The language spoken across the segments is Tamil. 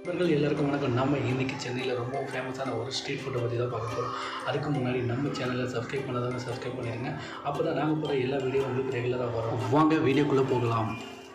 நண்பர்கள் எல்லாருக்கும் வணக்கம் நம்ம இன்னைக்கு சென்னையில் ரொம்ப ஃபேமஸான ஒரு ஸ்ட்ரீட் ஃபுட்டை பற்றி தான் பார்க்க போகிறோம் அதுக்கு முன்னாடி நம்ம சேனலை சப்ஸ்கிரைப் பண்ணாதவங்க சப்ஸ்கிரைப் பண்ணிடுங்க அப்போ தான் நாங்கள் போகிற எல்லா வீடியோ உங்களுக்கு ரெகுலராக வரும் வாங்க வீடியோக்குள்ளே போகலாம்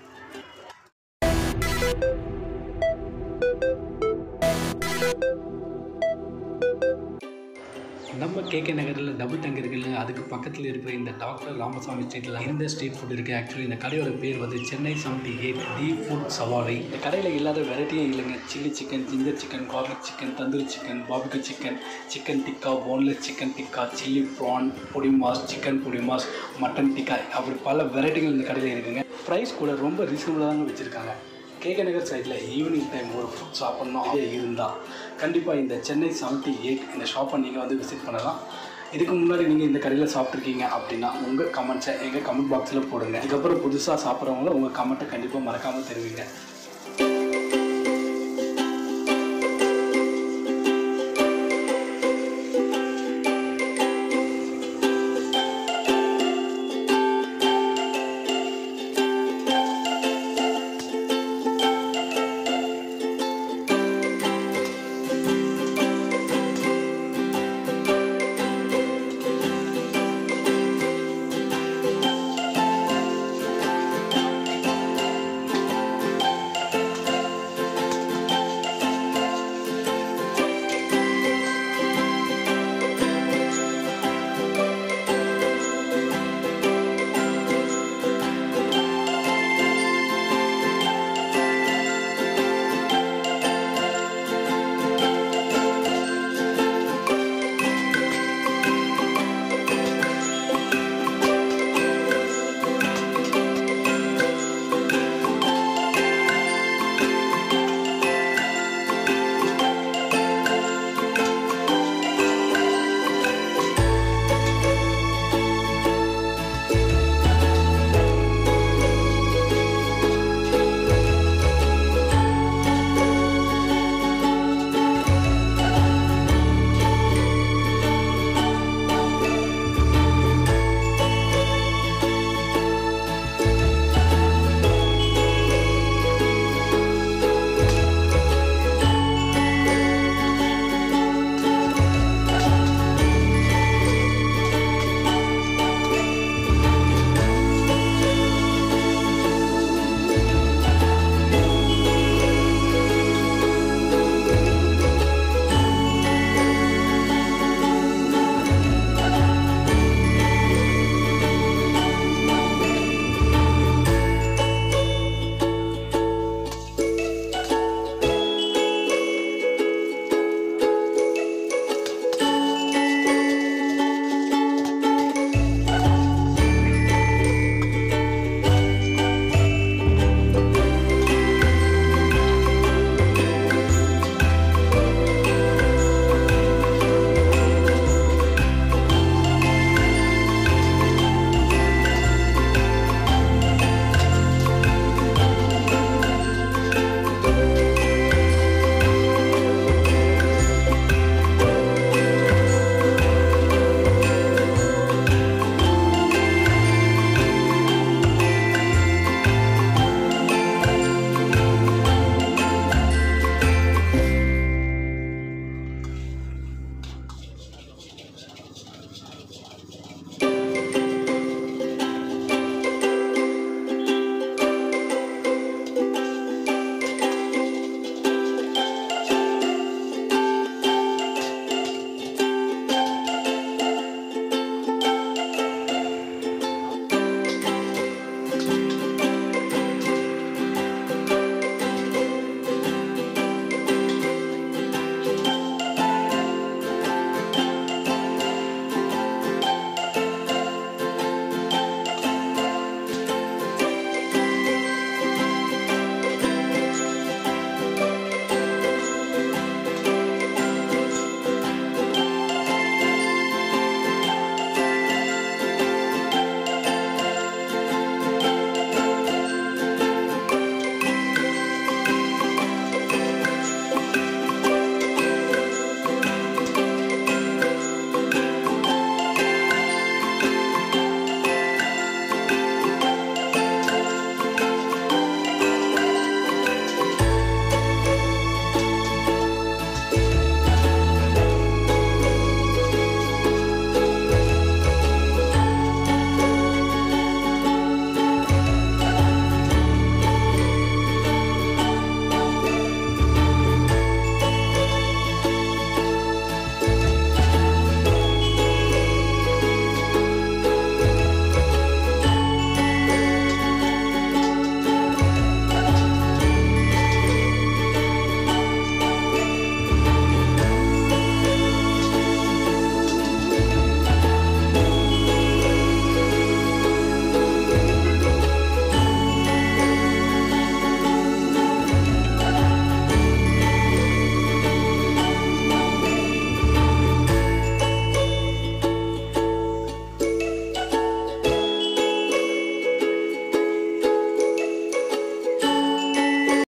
நம்ம கேகே நகரில் டபுள் டங்க் இருக்குல்ல அதுக்கு பக்கத்தில் இருக்கிற இந்த டாக்டர் ராமசாமி ஸ்ட்ரீட்டில் இந்த ஸ்ட்ரீட் ஃபுட் இருக்குது ஆக்சுவலி இந்த கடையோட பேர் வந்து Chennai seventy eight D food Savari இந்த கடையில் இல்லாத வெரைட்டியே இல்லைங்க chilli chicken ginger chicken garlic chicken tandoori chicken பாபிக்கு chicken chicken tikka boneless chicken tikka chilli prawn பொடி மாஸ் சிக்கன் பொடி மாஸ் மட்டன் டிக்கா அப்படி பல வெரைட்டிகள் இந்த கடையில் இருக்குங்க ப்ரைஸ் கூட ரொம்ப ரீசனபுளாக தாங்க வச்சுருக்காங்க கேகே நகர் சைடில் ஈவினிங் டைம் ஒரு ஃபுட் சாப்பிட்ணும் அப்படியே இருந்தால் கண்டிப்பாக இந்த சென்னை செவன்ட்டி எயிட் இந்த ஷாப்பை நீங்கள் வந்து விசிட் பண்ணலாம் இதுக்கு முன்னாடி நீங்கள் இந்த கடையில் சாப்பிட்ருக்கீங்க அப்படின்னா உங்கள் கமெண்ட்ஸை எங்கள் கமெண்ட் பாக்ஸில் போடுங்க இதுக்கப்புறம் புதுசாக சாப்பிட்றவங்கள உங்கள் கமெண்ட்டை கண்டிப்பாக மறக்காமல் தெரிவிங்க